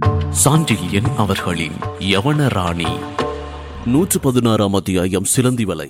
சாண்டில்யன் அவர்களின் யவன ராணி நூற்று பதினாறாம் அத்தியாயம் சிலந்தி வலை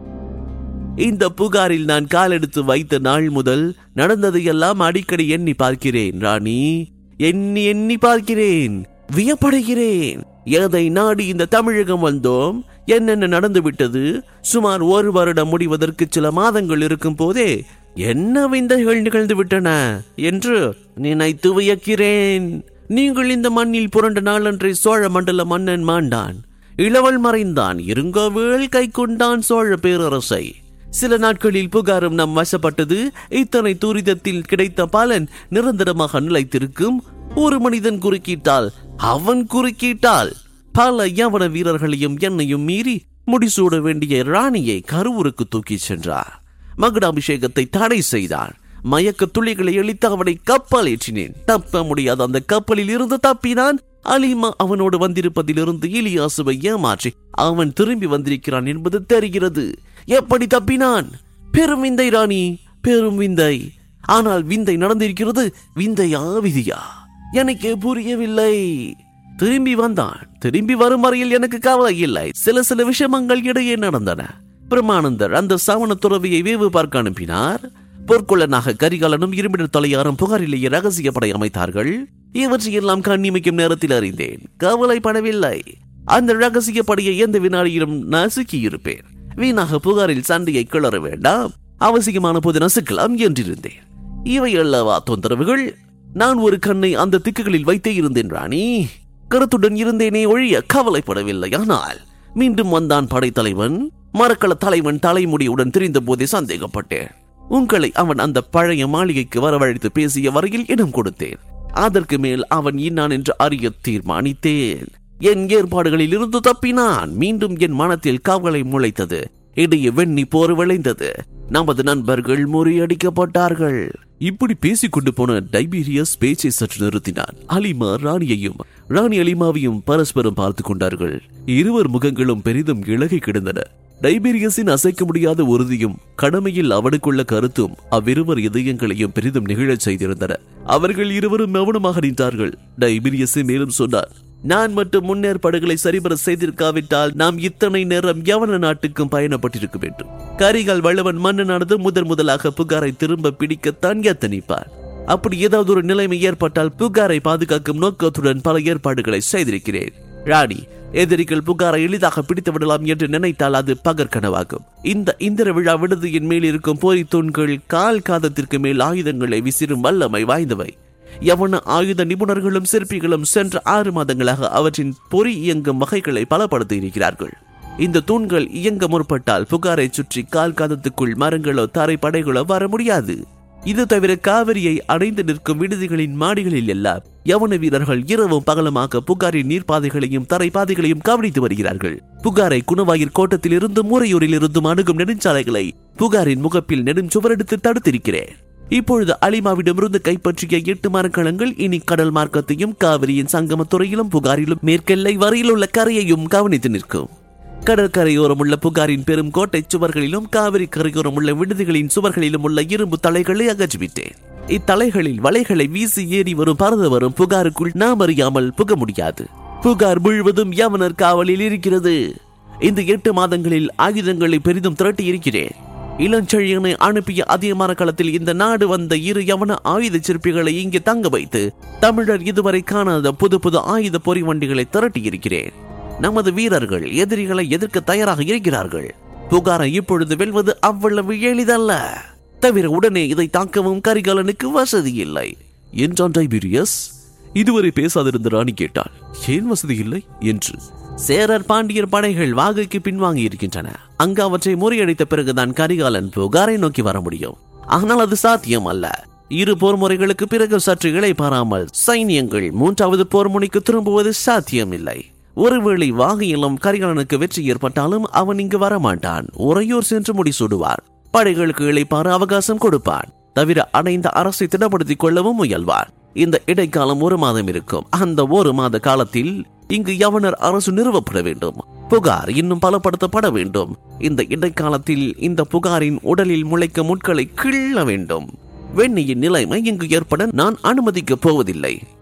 இந்த புகாரில் நான் காலெடுத்து வைத்த நாள் முதல் நடந்ததையெல்லாம் அடிக்கடி எண்ணி பார்க்கிறேன் ராணி எண்ணி எண்ணி பார்க்கிறேன் வியப்படைகிறேன் எதை நாடி இந்த தமிழகம் வந்தோம் என்னென்ன நடந்து விட்டது சுமார் ஒரு வருடம் முடிவதற்கு சில மாதங்கள் இருக்கும் போதே என்ன விந்தைகள் நிகழ்ந்து விட்டன என்று நினைத்து வியக்கிறேன் நீங்கள் இந்த மண்ணில் புரண்ட நாளன்றே சோழ மண்டல மன்னன் மாண்டான் இளவல் மறைந்தான் இருங்கவேள் கை கொண்டான் சோழ பேரரசை சில நாட்களில் புகாரும் நம் வசப்பட்டது இத்தனை துரிதத்தில் கிடைத்த பலன் நிரந்தரமாக நிலைத்திருக்கும் ஒரு மனிதன் குறுக்கிட்டால் அவன் குறுக்கிட்டால் பல யவன வீரர்களையும் என்னையும் மீறி முடிசூட வேண்டிய ராணியை கருவூருக்கு தூக்கிச் சென்றார் மகுடாபிஷேகத்தை தடை செய்தார் மயக்க துளிகளை அளித்து அவனை கப்பல் ஏற்றினேன் தப்ப முடியாத அந்த கப்பலில் இருந்து தப்பினான் அலிமா அவனோடு வந்திருப்பதிலிருந்து இலியாசுவை ஏமாற்றி அவன் திரும்பி வந்திருக்கிறான் என்பது தெரிகிறது எப்படி தப்பினான் பெரும் விந்தை ராணி பெரும் விந்தை ஆனால் விந்தை நடந்திருக்கிறது விந்தையா விதியா எனக்கு புரியவில்லை திரும்பி வந்தான் திரும்பி வரும் வரையில் எனக்கு கவலை இல்லை சில சில விஷயங்கள் இடையே நடந்தன பிரமானந்தர் அந்த சவண துறவியை வேவு பார்க்க அனுப்பினார் பொற்கொள்ளனாக கரிகாலனும் இரும்பினர் தலையாரும் புகாரிலேயே ரகசிய படை அமைத்தார்கள் இவற்றையெல்லாம் கண்ணிமைக்கும் நேரத்தில் அறிந்தேன் கவலைப்படவில்லை அந்த ரகசிய படையை எந்த வினாடியிலும் நசுக்கி இருப்பேன் வீணாக புகாரில் சண்டையை கிளற வேண்டாம் அவசியமான போது நசுக்கலாம் என்றிருந்தேன் இவை அல்லவா தொந்தரவுகள் நான் ஒரு கண்ணை அந்த திக்குகளில் வைத்தே இருந்தேன் ராணி கருத்துடன் இருந்தேனே ஒழிய கவலைப்படவில்லை ஆனால் மீண்டும் வந்தான் படைத்தலைவன் மரக்கள தலைவன் தலைமுடியுடன் திரிந்த போதே சந்தேகப்பட்டேன் உங்களை அவன் அந்த பழைய மாளிகைக்கு வரவழைத்து பேசிய வரையில் இடம் கொடுத்தேன் அதற்கு மேல் அவன் இன்னான் என்று அறிய தீர்மானித்தேன் என் ஏற்பாடுகளில் இருந்து தப்பினான் மீண்டும் என் மனத்தில் கவலை முளைத்தது இடையே வெண்ணி போர் விளைந்தது நமது நண்பர்கள் முறியடிக்கப்பட்டார்கள் இப்படி பேசிக் கொண்டு போன டைபீரியஸ் பேச்சை சற்று நிறுத்தினான் அலிமா ராணியையும் ராணி அலிமாவையும் பரஸ்பரம் பார்த்து கொண்டார்கள் இருவர் முகங்களும் பெரிதும் இழகை கிடந்தன டைபீரியஸின் அசைக்க முடியாத உறுதியும் கடமையில் அவனுக்குள்ள கருத்தும் அவ்விருவர் இதயங்களையும் பெரிதும் நிகழச் செய்திருந்தன அவர்கள் இருவரும் மௌனமாக நின்றார்கள் டைபீரியஸை மேலும் சொன்னார் நான் மட்டும் முன்னேற்பாடுகளை சரிபர செய்திருக்காவிட்டால் நாம் இத்தனை நேரம் யவன நாட்டுக்கும் பயணப்பட்டிருக்க வேண்டும் கரிகால் வல்லவன் மன்னனானது முதன் முதலாக புகாரை திரும்ப பிடிக்கத்தான் எத்தனிப்பார் அப்படி ஏதாவது ஒரு நிலைமை ஏற்பட்டால் புகாரை பாதுகாக்கும் நோக்கத்துடன் பல ஏற்பாடுகளை செய்திருக்கிறேன் ராணி எதிரிகள் புகாரை எளிதாக பிடித்து விடலாம் என்று நினைத்தால் அது பகற்கனவாகும் இந்த இந்திர விழா விடுதியின் மேல் இருக்கும் போரி தூண்கள் கால் காதத்திற்கு மேல் ஆயுதங்களை விசிறும் வல்லமை வாய்ந்தவை யவன ஆயுத நிபுணர்களும் சிற்பிகளும் சென்ற ஆறு மாதங்களாக அவற்றின் பொறி இயங்கும் வகைகளை பலப்படுத்தி இருக்கிறார்கள் இந்த தூண்கள் இயங்க முற்பட்டால் புகாரை சுற்றி கால் காதத்துக்குள் மரங்களோ தரை படைகளோ வர முடியாது இது தவிர காவிரியை அடைந்து நிற்கும் விடுதிகளின் மாடிகளில் எல்லாம் யவன வீரர்கள் இரவும் பகலமாக புகாரின் நீர்ப்பாதைகளையும் தரைப்பாதைகளையும் கவனித்து வருகிறார்கள் புகாரை குணவாயிற் கோட்டத்தில் இருந்தும் முறையூரில் இருந்தும் அணுகும் நெடுஞ்சாலைகளை புகாரின் முகப்பில் நெடும் சுவரெடுத்து தடுத்திருக்கிறேன் இப்பொழுது அலிமாவிடமிருந்து கைப்பற்றிய எட்டு மரக்கலங்கள் இனி கடல் மார்க்கத்தையும் காவிரியின் சங்கமத்துறையிலும் புகாரிலும் மேற்கெல்லை வரையில் உள்ள கரையையும் கவனித்து நிற்கும் கடற்கரையோரம் உள்ள புகாரின் பெரும் கோட்டை சுவர்களிலும் காவிரி கரையோரம் உள்ள விடுதிகளின் சுவர்களிலும் உள்ள இரும்பு தலைகளை அகற்றிவிட்டேன் இத்தலைகளில் வலைகளை வீசி ஏறி வரும் பறந்து வரும் புகாருக்குள் நாம் அறியாமல் புக முடியாது புகார் முழுவதும் யவனர் காவலில் இருக்கிறது இந்த எட்டு மாதங்களில் ஆயுதங்களை பெரிதும் திரட்டி இருக்கிறேன் இளஞ்செழியனை அனுப்பிய அதிகமான களத்தில் இந்த நாடு வந்த இரு யவன ஆயுத சிற்பிகளை இங்கே தங்க வைத்து தமிழர் இதுவரை காணாத புது புது ஆயுத பொறி வண்டிகளை திரட்டி இருக்கிறேன் நமது வீரர்கள் எதிரிகளை எதிர்க்க தயாராக இருக்கிறார்கள் புகாரை இப்பொழுது வெல்வது அவ்வளவு எளிதல்ல தவிர உடனே இதை தாக்கவும் கரிகாலனுக்கு வசதி இல்லை என்றான் டைபீரியஸ் இதுவரை பேசாதிருந்த ராணி கேட்டாள் ஏன் வசதி இல்லை என்று சேரர் பாண்டியர் படைகள் வாகைக்கு பின்வாங்கி இருக்கின்றன அங்கு அவற்றை முறியடித்த பிறகுதான் கரிகாலன் புகாரை நோக்கி வர முடியும் ஆனால் அது சாத்தியம் அல்ல இரு போர் முறைகளுக்கு பிறகு சற்று இளைப்பாராமல் சைனியங்கள் மூன்றாவது போர் முனைக்கு திரும்புவது சாத்தியமில்லை ஒருவேளை வாகையிலும் கரிகாலனுக்கு வெற்றி ஏற்பட்டாலும் அவன் இங்கு வரமாட்டான் உறையூர் சென்று முடிசூடுவார் படைகளுக்கு இளைப்பாற அவகாசம் கொடுப்பான் தவிர அடைந்த அரசை திடப்படுத்திக் கொள்ளவும் முயல்வார் இந்த இடைக்காலம் ஒரு மாதம் இருக்கும் அந்த ஒரு மாத காலத்தில் இங்கு யவனர் அரசு நிறுவப்பட வேண்டும் புகார் இன்னும் பலப்படுத்தப்பட வேண்டும் இந்த இடைக்காலத்தில் இந்த புகாரின் உடலில் முளைக்க முட்களை கிள்ள வேண்டும் வெண்ணியின் நிலைமை இங்கு ஏற்பட நான் அனுமதிக்கப் போவதில்லை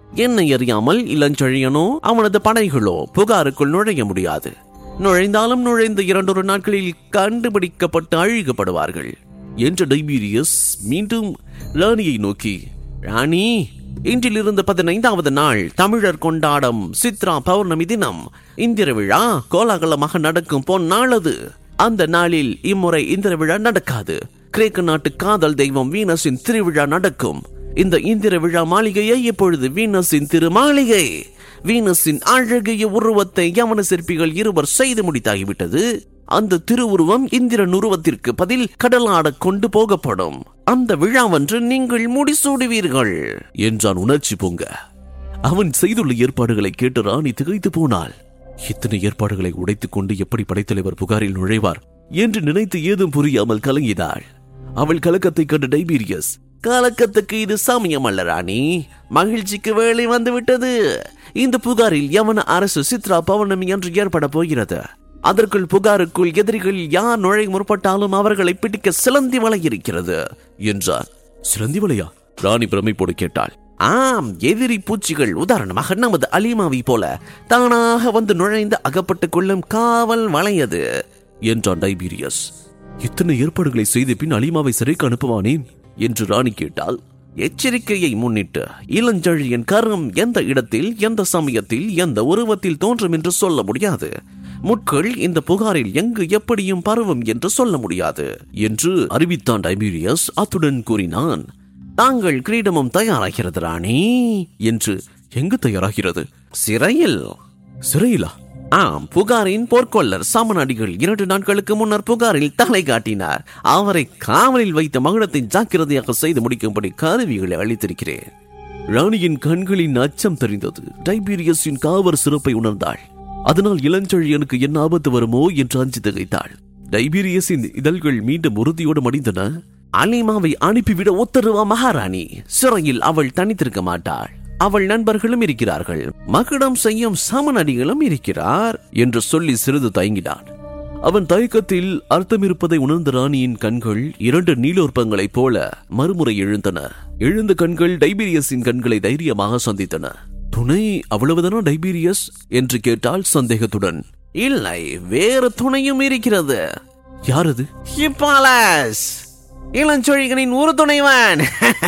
என்னை அறியாமல் இளஞ்செழியனோ அவனது படைகளோ புகாருக்குள் நுழைய முடியாது நுழைந்தாலும் நுழைந்த இரண்டொரு நாட்களில் கண்டுபிடிக்கப்பட்டு அழிக்கப்படுவார்கள் என்ற டைபீரியஸ் மீண்டும் ராணியை நோக்கி ராணி இன்றிலிருந்து பதினைந்தாவது நாள் தமிழர் கொண்டாடும் சித்ரா பௌர்ணமி தினம் இந்திர விழா கோலாகலமாக நடக்கும் பொன் நாள் அது அந்த நாளில் இம்முறை இந்திர விழா நடக்காது கிரேக்க நாட்டு காதல் தெய்வம் வீனஸின் திருவிழா நடக்கும் இந்த இந்திர விழா மாளிகையை இப்பொழுது வீனஸின் திரு மாளிகை வீனஸின் அழகிய உருவத்தை யவன சிற்பிகள் இருவர் செய்து முடித்தாகிவிட்டது அந்த திருவுருவம் இந்திரன் உருவத்திற்கு பதில் கடலாட கொண்டு போகப்படும் அந்த விழாவன்று நீங்கள் முடிசூடுவீர்கள் என்றான் உணர்ச்சி பொங்க அவன் செய்துள்ள ஏற்பாடுகளை கேட்டு ராணி திகைத்து போனாள் இத்தனை ஏற்பாடுகளை உடைத்துக் கொண்டு எப்படி படைத்தலைவர் புகாரில் நுழைவார் என்று நினைத்து ஏதும் புரியாமல் கலங்கினாள் அவள் கலக்கத்தை கண்ட டைபீரியஸ் கலக்கத்துக்கு இது சமயம் அல்ல ராணி மகிழ்ச்சிக்கு வேலை வந்து விட்டது இந்த புகாரில் யவன அரசு சித்ரா பௌர்ணமி என்று ஏற்பட போகிறது அதற்குள் புகாருக்குள் எதிரிகள் யார் நுழை முற்பட்டாலும் அவர்களை பிடிக்க சிலந்தி வலை இருக்கிறது என்றார் சிலந்தி வலையா ராணி பிரமிப்போடு கேட்டாள் ஆம் எதிரி பூச்சிகள் உதாரணமாக நமது அலிமாவை போல தானாக வந்து நுழைந்து அகப்பட்டுக் கொள்ளும் காவல் வளையது என்றான் டைபீரியஸ் இத்தனை ஏற்பாடுகளை செய்த பின் அலிமாவை சிறைக்கு அனுப்புவானேன் என்று ராணி கேட்டால் எச்சரிக்கையை முன்னிட்டு இளஞ்செழியன் கரம் எந்த இடத்தில் எந்த சமயத்தில் எந்த உருவத்தில் தோன்றும் என்று சொல்ல முடியாது முட்கள் இந்த புகாரில் எங்கு எப்படியும் பரவும் என்று சொல்ல முடியாது என்று அறிவித்தான் டைபீரியஸ் அத்துடன் கூறினான் தாங்கள் கிரீடமும் தயாராகிறது ராணி என்று எங்கு தயாராகிறது சிறையில் சிறையிலா ஆம் புகாரின் போர்க்கொள்ளர் சாமநாடிகள் இரண்டு நாட்களுக்கு முன்னர் புகாரில் தலை காட்டினார் அவரை காவலில் வைத்த மகுடத்தை ஜாக்கிரதையாக செய்து முடிக்கும்படி கருவிகளை அளித்திருக்கிறேன் ராணியின் கண்களின் அச்சம் தெரிந்தது டைபீரியஸின் காவல் சிறப்பை உணர்ந்தாள் அதனால் இளஞ்செழியனுக்கு என்ன ஆபத்து வருமோ என்று அஞ்சு திகைத்தாள் டைபீரியஸின் இதழ்கள் மீண்டும் உறுதியோடு மடிந்தன அலிமாவை அனுப்பிவிட உத்தரவா மகாராணி சிறையில் அவள் தனித்திருக்க மாட்டாள் அவள் நண்பர்களும் இருக்கிறார்கள் மகுடம் செய்யும் சமநடிகளும் இருக்கிறார் என்று சொல்லி சிறிது தயங்கினான் அவன் தயக்கத்தில் அர்த்தம் இருப்பதை உணர்ந்த ராணியின் கண்கள் இரண்டு நீலோற்பங்களைப் போல மறுமுறை எழுந்தன எழுந்த கண்கள் டைபீரியஸின் கண்களை தைரியமாக சந்தித்தன துணை அவ்வளவுதானா டைபீரியஸ் என்று கேட்டால் சந்தேகத்துடன் இல்லை வேறு துணையும் இருக்கிறது யாரது ஹிப்பாலஸ் இளஞ்சொழிகனின் ஒரு துணைவன்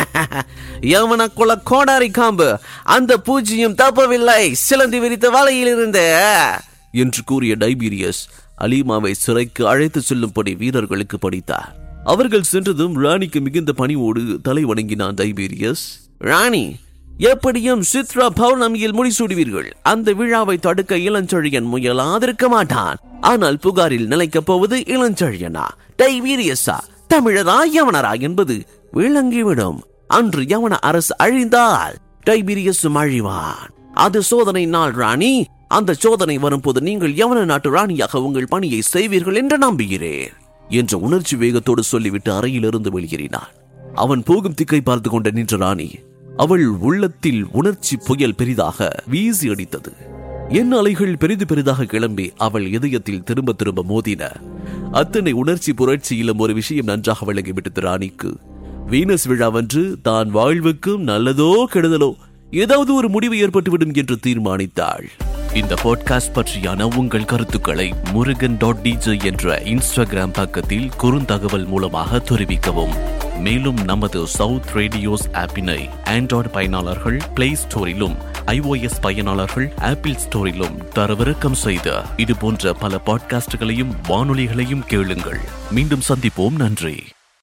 யவன குல கோடாரி காம்பு அந்த பூஜ்ஜியம் தப்பவில்லை சிலந்தி விரித்த வலையில் இருந்து என்று கூறிய டைபீரியஸ் அலீமாவை சிறைக்கு அழைத்து செல்லும்படி வீரர்களுக்கு படித்தார் அவர்கள் சென்றதும் ராணிக்கு மிகுந்த பணிவோடு தலை வணங்கினான் டைபீரியஸ் ராணி எப்படியும் சித்ரா பௌர்ணமியில் முடிசூடுவீர்கள் அந்த விழாவை தடுக்க இளஞ்செழியன் முயலாதிருக்க மாட்டான் ஆனால் புகாரில் நிலைக்கப் போவது இளஞ்செழியனா டைபீரியஸா தமிழரா யவனரா என்பது விளங்கிவிடும் அன்று யவன அரசு அழிந்தால் டைபீரியஸும் அழிவான் அது சோதனை நாள் ராணி அந்த சோதனை வரும்போது நீங்கள் யவன நாட்டு ராணியாக உங்கள் பணியை செய்வீர்கள் என்று நம்புகிறேன் என்ற உணர்ச்சி வேகத்தோடு சொல்லிவிட்டு அறையிலிருந்து வெளியேறினான் அவன் போகும் திக்கை பார்த்து கொண்ட நின்ற ராணி அவள் உள்ளத்தில் உணர்ச்சி புயல் பெரிதாக வீசி அடித்தது என் அலைகள் பெரிது பெரிதாக கிளம்பி அவள் இதயத்தில் திரும்ப திரும்ப மோதின அத்தனை உணர்ச்சி புரட்சியிலும் ஒரு விஷயம் நன்றாக விளங்கிவிட்டது ராணிக்கு வீனஸ் விழாவன்று தான் வாழ்வுக்கும் நல்லதோ கெடுதலோ ஏதாவது ஒரு முடிவு ஏற்பட்டுவிடும் என்று தீர்மானித்தாள் இந்த பாட்காஸ்ட் பற்றியான உங்கள் கருத்துக்களை முருகன் டாட் டிஜே என்ற இன்ஸ்டாகிராம் பக்கத்தில் குறுந்தகவல் மூலமாக தெரிவிக்கவும் மேலும் நமது சவுத் ரேடியோஸ் ஆப்பினை ஆண்ட்ராய்டு பயனாளர்கள் பிளே ஸ்டோரிலும் iOS பயனாளர்கள் ஆப்பிள் ஸ்டோரிலும் தரவிறக்கம் செய்த இது போன்ற பல பாட்காஸ்டுகளையும் வானொலிகளையும் கேளுங்கள் மீண்டும் சந்திப்போம் நன்றி